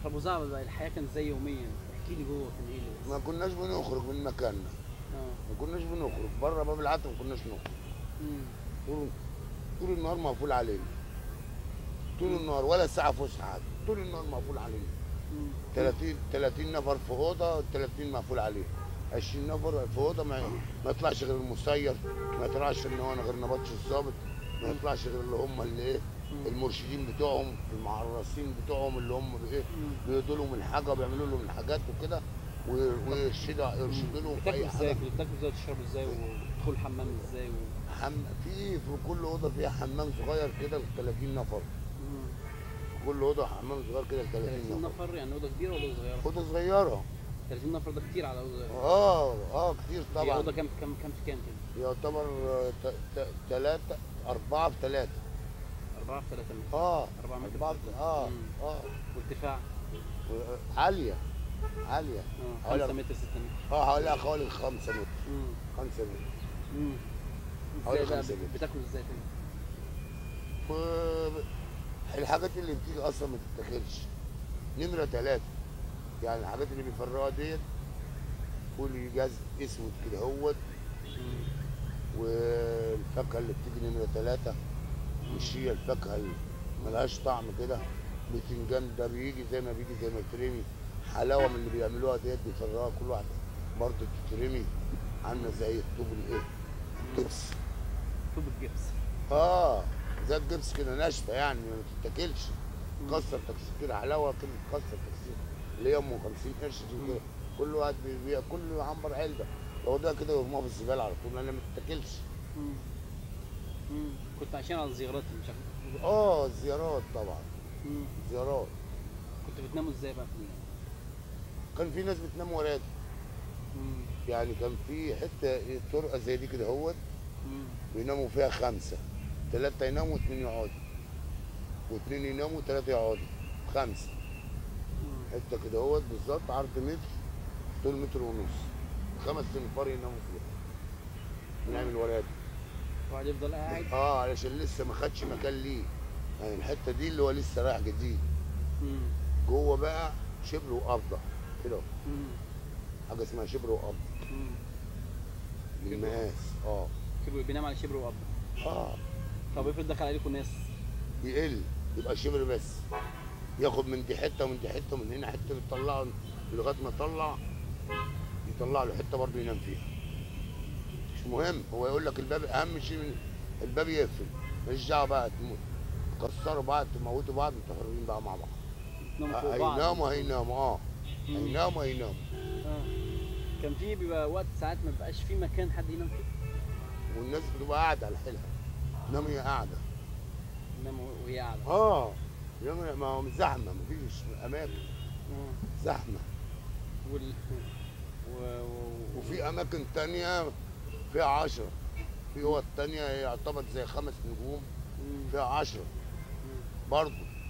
طب وزعبل بقى الحياه كانت ازاي يوميا احكي لي جوه كان ايه اللي بيحصل ما كناش بنخرج من مكاننا اه ما كناش بنخرج بره باب العتبه ما كناش نخرج مم. طول طول النهار مقفول علينا طول النهار ولا ساعه فسحه حتى طول النهار مقفول علينا مم. 30 30 نفر في اوضه 30 مقفول عليه 20 نفر في اوضه ما, ما يطلعش غير المسير ما يطلعش ان هو أنا غير نبطش الظابط ما يطلعش غير اللي هم اللي ايه مم. المرشدين بتوعهم المعرسين بتوعهم اللي هم بايه مم. بيدوا لهم الحاجه وبيعملوا لهم الحاجات وكده و- ويرشدوا يرشدوا لهم في اي بتاكلوا ازاي حاجه كنتوا بتاكلوا ازاي وتشربوا ازاي وتدخلوا الحمام ازاي و... حم... في في كل اوضه فيها حمام صغير كده ل 30 نفر مم. في كل اوضه حمام صغير كده ل 30 30 نفر نفر يعني اوضه كبيره ولا اوضه صغيره اوضه صغيره 30 نفر ده كتير على اوضه صغيره اه اه كتير هي طبعا اوضه كام كام كام في كام كده يعتبر ثلاثة أربعة في ثلاثة 4 في 3 متر اه أربعة متر في أربعة تلاتة. اه مم. اه وارتفاع و- عالية عالية اه حوالي- 5 متر 6 متر اه حوالي حوالي خمسة متر مم. خمسة متر مم. حوالي ازاي بقى خمسة متر. بتاكلوا ازاي تاني؟ و- الحاجات اللي بتيجي أصلا ما تتاكلش نمرة ثلاثة يعني الحاجات اللي بيفرقوها ديت كل جاز اسود كده هوت مم. والفاكهة اللي بتيجي نمرة ثلاثة مش هي الفاكهة اللي ملهاش طعم كده بتنجان ده بيجي زي ما بيجي زي ما يترمي حلاوة من اللي بيعملوها ديت بيفرقوها كل واحدة برضه تترمي عاملة زي الطوب الايه جبس طوب الجبس اه زي الجبس كده ناشفة يعني ما تتاكلش كسر تكسير كده حلاوة كده تكسر تكسير اللي هي ام 50 قرش دي كده كل واحد بيبيع كل عنبر علبة لو ده كده يرموها في الزبالة على طول لأن ما تتاكلش مم. مم. كنت عايشين على الزيارات مش عارف اه الزيارات طبعا مم. زيارات كنتوا بتناموا ازاي بقى في الليل؟ كان في ناس بتنام وراك مم. يعني كان في حته طرقه زي دي كده اهوت مم. بيناموا فيها خمسه ثلاثه يناموا واثنين يقعدوا واثنين يناموا وثلاثه يقعدوا خمسه مم. حته كده اهوت بالظبط عرض متر طول متر ونص خمس تنفار يناموا فيها بنعمل وراد وقعد يفضل قاعد اه علشان لسه ما خدش مكان ليه يعني الحته دي اللي هو لسه رايح جديد مم. جوه بقى شبر وقبضه كده مم. حاجه اسمها شبر وقبضه مم. بالمقاس اه شبر بينام على شبر وقبض اه طب افرض دخل عليكم ناس يقل يبقى شبر بس ياخد من دي حته ومن دي حته ومن هنا حته بيطلعه لغايه ما يطلع يطلع له حته برضه ينام فيها مش مهم هو يقول لك الباب اهم شيء من الباب يقفل ماليش دعوه بقى تموت تكسروا بعض تموتوا بعض انتوا حرين بقى مع بعض تناموا فوق بعض هيناموا هيناموا اه مم. هيناموا هيناموا اه كان في بيبقى وقت ساعات ما بيبقاش في مكان حد ينام فيه والناس بتبقى قاعده على حيلها تنام هي قاعده ينام وهي قاعده اه ينام- ما هو مش زحمه مفيش اماكن اه زحمه وال و... و... وفي اماكن تانية فيها عشرة في اوض تانية هي يعتبر زي خمس نجوم مم. فيها عشرة مم. برضه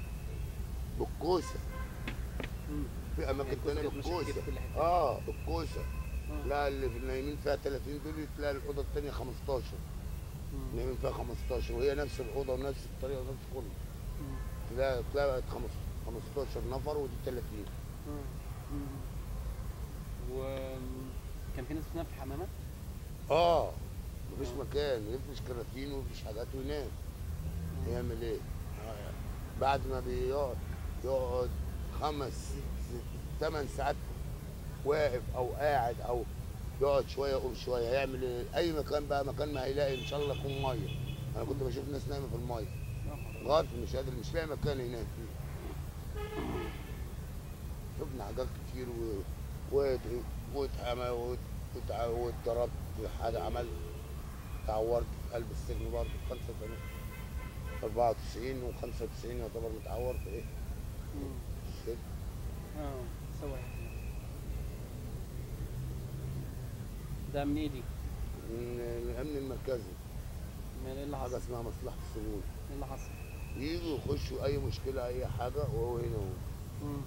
بالكوسة مم. في اماكن الكوسة تانية ديت ماشية كتير بالكوسة في كل حتة. اه بالكوسة آه. لا اللي في النايمين فيها 30 دول تلاقي الاوضة التانية 15 مم. نايمين فيها 15 وهي نفس الاوضة ونفس الطريقة ونفس كله مم. تلاقي تلاقي بقت خمس- 15 نفر ودي 30 مم. مم. وكان في ناس بتنام في الحمامات اه مفيش آه. مكان يفرش كراتين ويفرش حاجات وينام يعمل ايه؟ آه، بعد ما بيقعد يقعد خمس ست ثمان ساعات واقف او قاعد او يقعد شويه يقوم شويه هيعمل ايه؟ اي مكان بقى مكان ما هيلاقي ان شاء الله يكون ميه انا كنت بشوف ناس نايمه في الميه غلط مش قادر مش لاقي مكان ينام فيه شفنا حاجات كتير و وات- واتعمى وات- واتع- واتضربت حاجه عملت اتعورت في قلب السجن برضه في 85 94 و95 يعتبر متعور في ايه؟ مم. في السجن اه سوا ده من ايه دي؟ من من الامن المركزي من ايه اللي حاجه حصل؟ اسمها مصلحه السجون ايه اللي حصل؟ يجوا يخشوا اي مشكله اي حاجه وهو هنا هو مم.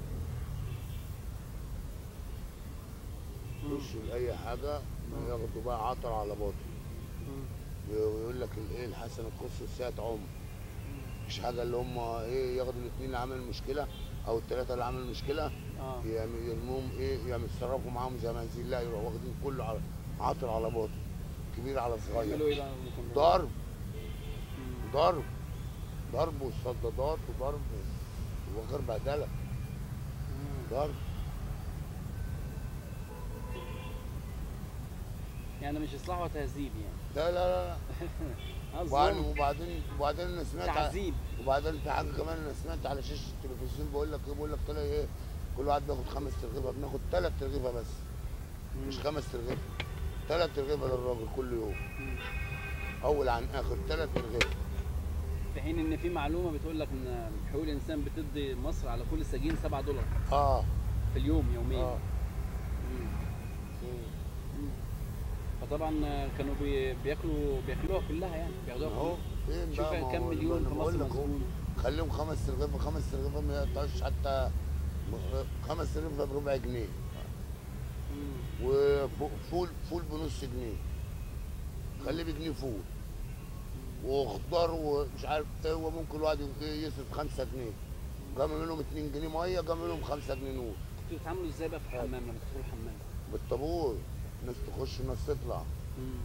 مم. يخشوا لاي حاجه ياخدوا بقى عطر على باطل مم. ويقول لك الايه الحسن القدس ساعه عمر مش حاجه اللي هم ايه ياخدوا الاثنين اللي عمل المشكله او الثلاثه اللي عملوا المشكله اه يعم- يرموهم ايه يعمل يتصرفوا معاهم زي ما عايزين لا يروحوا واخدين كله على عاطل على باطل كبير على يعملوا صغير ايه بقى ممكن ضرب مم. ضرب ضرب وصدادات وضرب وغير بهدله مم. ضرب يعني مش اصلاح وتهذيب يعني لا لا لا اه وبعدين ظلم وبعدين وبعدين انا سمعت ع- تعذيب وبعدين في حاجه كمان انا سمعت على شاشه التلفزيون بقول لك ايه بقول لك طلع ايه كل واحد بياخد خمس ترغيفه بناخد ثلاث ترغيفه بس مم. مش خمس ترغيفه ثلاث ترغيفه للراجل كل يوم مم. اول عن اخر ثلاث ترغيفه في حين ان في معلومه بتقول لك ان حقوق الانسان بتدي مصر على كل سجين 7 دولار اه في اليوم يوميا اه مم. مم. مم. فطبعا كانوا بي- بياكلوا بياكلوها كلها يعني بياخدوها اهو كلها. فين شوف بقى ما كم هو مليون أنا في بقول مصر لك اهو مسجون خليهم خمس ترغيفه خمس ترغيفه ما يقطعوش حتى م- خمس ترغيفه بربع جنيه مم. وفول فول بنص جنيه خليه بجنيه فول وخضار ومش عارف ايه وممكن الواحد يصرف 5 جنيه جمع منهم 2 جنيه ميه جمع منهم 5 جنيه نور كنتوا بتتعاملوا ازاي بقى في الحمام لما تدخلوا الحمام؟ بالطابور ناس تخش وناس تطلع مم.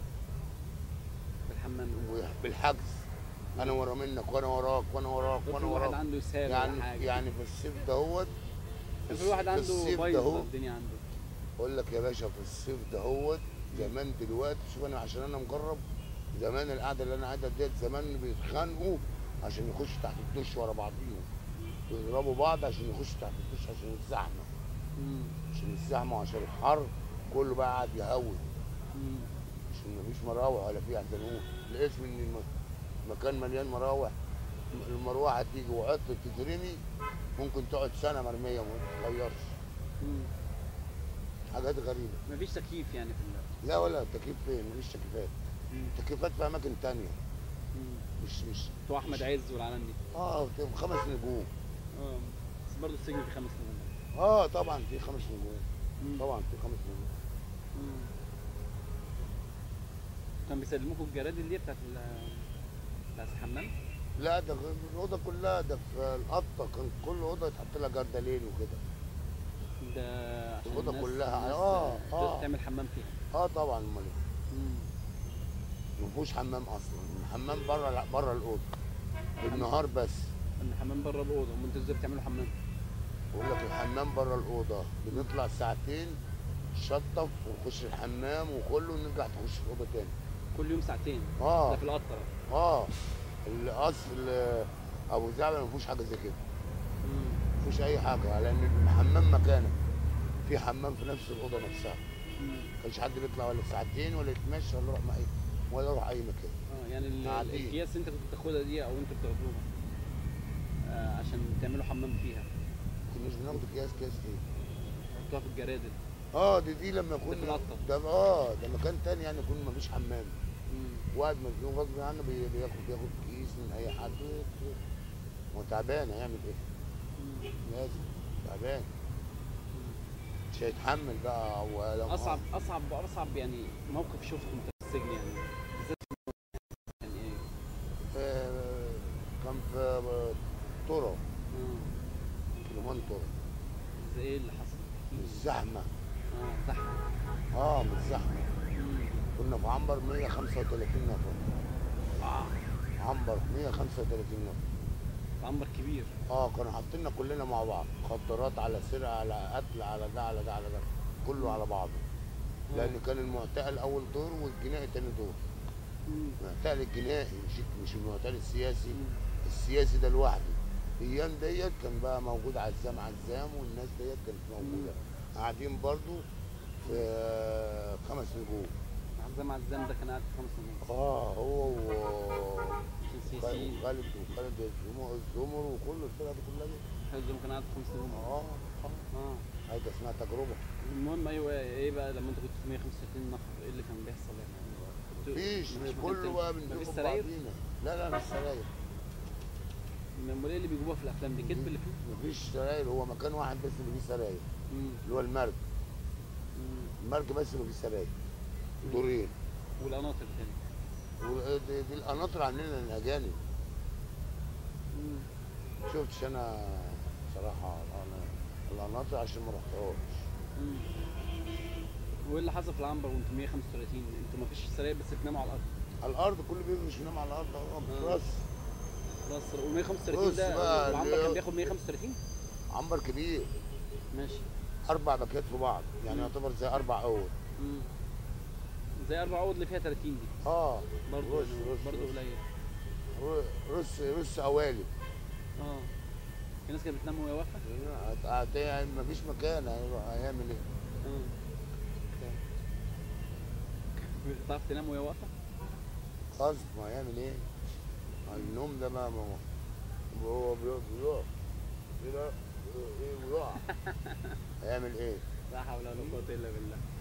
بالحمام بالحجز انا ورا منك وانا وراك وانا وراك كل وانا واحد وراك عنده اسهال ولا يعني حاجه يعني في الصيف دهوت كان في واحد في عنده الصيف بايظ دهو الدنيا عنده اقول لك يا باشا في الصيف دهوت زمان دلوقتي شوف انا عشان انا مجرب زمان القعده اللي انا قاعدها ديت زمان بيتخانقوا عشان يخشوا تحت الدش ورا بعضيهم ويضربوا بعض عشان يخشوا تحت الدش عشان الزحمه مم. عشان الزحمه وعشان الحر كله بقى قاعد يهوي مم. عشان مفيش مراوح ولا في احزنون الاسم ان الم- المكان مليان مراوح المروحه تيجي وعطل تترمي ممكن تقعد سنه مرميه وما تتغيرش مم. حاجات غريبه مفيش تكييف يعني في ال- لا ولا تكييف فين مفيش تكييفات مم. تكييفات في اماكن تانية مم. مش مش بتوع احمد عز والعالم دي اه في خمس نجوم اه بس برضه السجن في خمس نجوم اه طبعا في خمس نجوم مم. طبعا في خمس نجوم مم. كان بيسلموكوا الجراد اللي هي بتاعت ال- بتاعت الحمام لا ده غير الاوضه كلها ده في القطه كان كل اوضه يتحط لها جردلين وكده ده عشان الأوضة الناس- كلها. الناس آه، تقدر آه. تعمل حمام فيها اه طبعا امال إيه؟ مم. ما فيهوش حمام اصلا الحمام بره بره الاوضه بالنهار بس الحمام بره الاوضه وانتوا ازاي بتعملوا حمام بقول لك الحمام بره الاوضه بنطلع ساعتين شطف ونخش الحمام وكله ونرجع تخش الاوضه تاني كل يوم ساعتين اه ده في القطر اه القصر ال- ابو زعبل ما فيهوش حاجه زي كده مم. ما فيهوش اي حاجه لان الحمام مكانك في حمام في نفس الاوضه نفسها مم. ما كانش حد بيطلع ولا ساعتين ولا يتمشى ولا يروح اي ولا يروح اي مكان اه يعني ال- قاعدين. الاكياس اللي انت كنت بتاخدها دي او انتوا بتاخدوها آه عشان تعملوا حمام فيها كناش بناخد اكياس كيس دي تحطوها في الجرادل اه دي دي لما في كنا القطة. ده اه ده مكان تاني يعني يكون مفيش حمام مم. واحد مجنون غصب عنه بي- بياخد بياخد كيس من اي حد هو تعبان هيعمل ايه؟ مم. لازم تعبان مم. مش هيتحمل بقى ولا اصعب اصعب اصعب يعني موقف شفته انت في السجن يعني بالذات في الموت. يعني ايه آه، كان في طرق اه كيلومان طرق زي ايه اللي حصل مش زحمه اه زحمه اه مش زحمه مم. كنا في عنبر 135 نفر اه عنبر 135 نفر عنبر كبير اه كانوا حاطيننا كلنا مع بعض مخدرات على سرقه على قتل على ده على ده على ده كله على بعضه لان كان المعتقل اول دور والجنائي تاني دور مم. المعتقل الجنائي مش مش المعتقل السياسي مم. السياسي ده لوحده الايام ديت كان بقى موجود عزام عزام والناس ديت كانت موجوده قاعدين برضو في خمس نجوم عزام عزام ده كان قاعد في خمس نجوم اه هو و عشان سياسيين وخالد وخالد الزمر الزمر وكل الفرقه دي كلها دي. خالد زمان كان قاعد في خمس نجوم اه اه اه حاجه اسمها تجربه المهم ايوه ايه بقى لما انت كنت في 165 نفر ايه اللي كان بيحصل يعني؟ كنت- مفيش مفيش مكان كله تاني؟ بقى مفيش بندوق سراير؟ بعضينا لا لا مش سراير امال ايه اللي بيجيبوها في الافلام دي كذب اللي فيه؟ مفيش سراير هو مكان واحد بس اللي فيه سراير مم. اللي هو المرج مم. المرج بس اللي فيه سراير دورين والقناطر التانية ودي دي القناطر عاملينها للاجانب مم. شفتش انا بصراحه انا القناطر عشان ما رحتهاش مم. وايه اللي حصل في العنبر وانتم 135 انتوا ما فيش سراير بس بتناموا على الارض على الارض كل بيجي ينام على الارض أهو، آه. بس خلاص وال 135 بص ده بقى، العنبر اللي- كان بياخد 135 عنبر كبير ماشي اربع باكيات في بعض يعني مم. يعتبر زي اربع اوض مم. زي اربع عقد اللي فيها 30 دي اه برضه رص رص برضه رص. قليل رص رص قوالب اه في ناس كانت بتنام وهي واقفه هت- هت- يعني مفيش مكان هيروح- هيعمل ايه؟ اه بتعرف تنام وهي واقفه غصب ما هيعمل ايه؟ النوم ده ما ما هو بيقف بيقف كده ايه ويقع هيعمل ايه؟ لا حول ولا قوه الا بالله